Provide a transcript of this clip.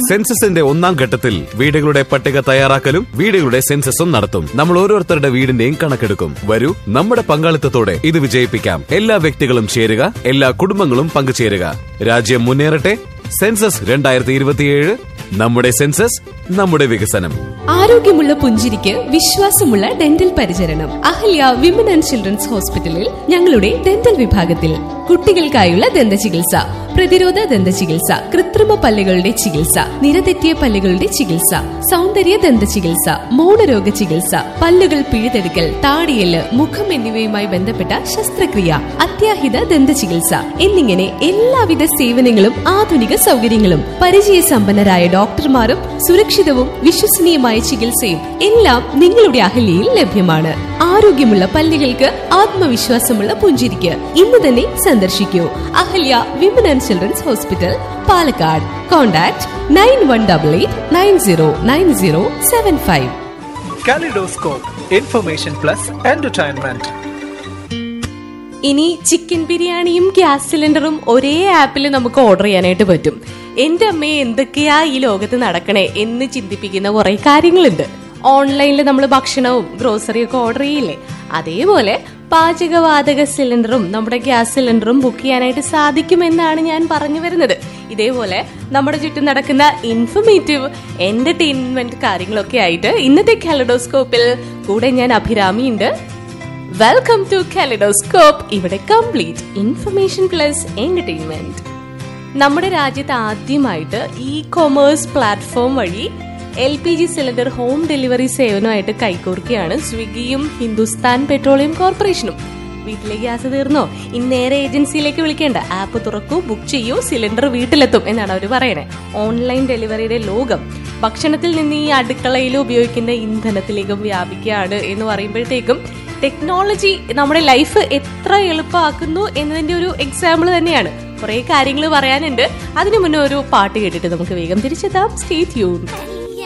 സെൻസസിന്റെ ഒന്നാം ഘട്ടത്തിൽ വീടുകളുടെ പട്ടിക തയ്യാറാക്കലും വീടുകളുടെ സെൻസസും നടത്തും നമ്മൾ ഓരോരുത്തരുടെ വീടിന്റെയും കണക്കെടുക്കും വരൂ നമ്മുടെ പങ്കാളിത്തത്തോടെ ഇത് വിജയിപ്പിക്കാം എല്ലാ വ്യക്തികളും ചേരുക എല്ലാ കുടുംബങ്ങളും പങ്കുചേരുക രാജ്യം മുന്നേറട്ടെ സെൻസസ് രണ്ടായിരത്തി ഇരുപത്തിയേഴ് നമ്മുടെ സെൻസസ് നമ്മുടെ വികസനം ആരോഗ്യമുള്ള പുഞ്ചിരിക്ക് വിശ്വാസമുള്ള ഡെന്റൽ പരിചരണം അഹല്യ വിമൻ ആൻഡ് ചിൽഡ്രൻസ് ഹോസ്പിറ്റലിൽ ഞങ്ങളുടെ ഡെന്റൽ വിഭാഗത്തിൽ കുട്ടികൾക്കായുള്ള ദന്ത ചികിത്സ പ്രതിരോധ ദന്ത ചികിത്സ കൃത്രിമ പല്ലുകളുടെ ചികിത്സ നിരതെറ്റിയ പല്ലുകളുടെ ചികിത്സ സൗന്ദര്യ ദന്ത ചികിത്സ മൗനരോഗ ചികിത്സ പല്ലുകൾ പിഴുതെടുക്കൽ താടിയല് മുഖം എന്നിവയുമായി ബന്ധപ്പെട്ട ശസ്ത്രക്രിയ അത്യാഹിത ദന്ത ചികിത്സ എന്നിങ്ങനെ എല്ലാവിധ സേവനങ്ങളും ആധുനിക സൗകര്യങ്ങളും പരിചയസമ്പന്നരായ ഡോക്ടർമാരും സുരക്ഷിതവും വിശ്വസനീയമായ ചികിത്സയും എല്ലാം നിങ്ങളുടെ അഹല്യയിൽ ലഭ്യമാണ് ആരോഗ്യമുള്ള പല്ലുകൾക്ക് ആത്മവിശ്വാസമുള്ള പുഞ്ചിരിക്ക് ഇന്ന് തന്നെ സന്ദർശിക്കൂ Ahalya women and children's hospital Palakkad contact nine one double eight nine zero nine zero seven five Kaleidoscope, Information Plus Entertainment. ഇനി ചിക്കൻ ബിരിയാണിയും ഗ്യാസ് സിലിണ്ടറും ഒരേ ആപ്പിൽ നമുക്ക് ഓർഡർ ചെയ്യാനായിട്ട് പറ്റും എന്റെ അമ്മയെ എന്തൊക്കെയാ ഈ ലോകത്ത് നടക്കണേ എന്ന് ചിന്തിപ്പിക്കുന്ന കുറെ കാര്യങ്ങളുണ്ട് ഓൺലൈനിൽ നമ്മൾ ഭക്ഷണവും ഗ്രോസറിയും ഒക്കെ ഓർഡർ ചെയ്യില്ലേ അതേപോലെ പാചകവാതക സിലിണ്ടറും നമ്മുടെ ഗ്യാസ് സിലിണ്ടറും ബുക്ക് ചെയ്യാനായിട്ട് സാധിക്കുമെന്നാണ് ഞാൻ പറഞ്ഞു വരുന്നത് ഇതേപോലെ നമ്മുടെ ചുറ്റും നടക്കുന്ന ഇൻഫർമേറ്റീവ് എന്റർടൈൻമെന്റ് കാര്യങ്ങളൊക്കെ ആയിട്ട് ഇന്നത്തെ കാലഡോസ്കോപ്പിൽ കൂടെ ഞാൻ അഭിരാമിയുണ്ട് വെൽക്കം ടു കാലിഡോസ്കോപ്പ് ഇവിടെ കംപ്ലീറ്റ് ഇൻഫർമേഷൻ പ്ലസ് എന്റർടൈൻമെന്റ് നമ്മുടെ രാജ്യത്ത് ആദ്യമായിട്ട് ഇ കൊമേഴ്സ് പ്ലാറ്റ്ഫോം വഴി L P G cylinder home delivery സേവനമായിട്ട് കൈകോർക്കുകയാണ് സ്വിഗ്ഗിയും ഹിന്ദുസ്ഥാൻ പെട്രോളിയം കോർപ്പറേഷനും വീട്ടിലെ ഗ്യാസ് തീർന്നോ ഇന്ന് നേരെ ഏജൻസിയിലേക്ക് വിളിക്കേണ്ട ആപ്പ് തുറക്കൂ ബുക്ക് ചെയ്യൂ സിലിണ്ടർ വീട്ടിലെത്തും എന്നാണ് അവർ പറയുന്നത് ഓൺലൈൻ ഡെലിവറിയുടെ ലോകം ഭക്ഷണത്തിൽ നിന്ന് ഈ അടുക്കളയിൽ ഉപയോഗിക്കുന്ന ഇന്ധനത്തിലേക്കും വ്യാപിക്കുകയാണ് എന്ന് പറയുമ്പോഴത്തേക്കും ടെക്നോളജി നമ്മുടെ ലൈഫ് എത്ര എളുപ്പമാക്കുന്നു എന്നതിന്റെ ഒരു എക്സാമ്പിൾ തന്നെയാണ് കുറെ കാര്യങ്ങൾ പറയാനുണ്ട് അതിനു മുന്നേ ഒരു പാട്ട് കേട്ടിട്ട് നമുക്ക് വേഗം തിരിച്ചെത്താം സ്റ്റേ ട്യൂൺ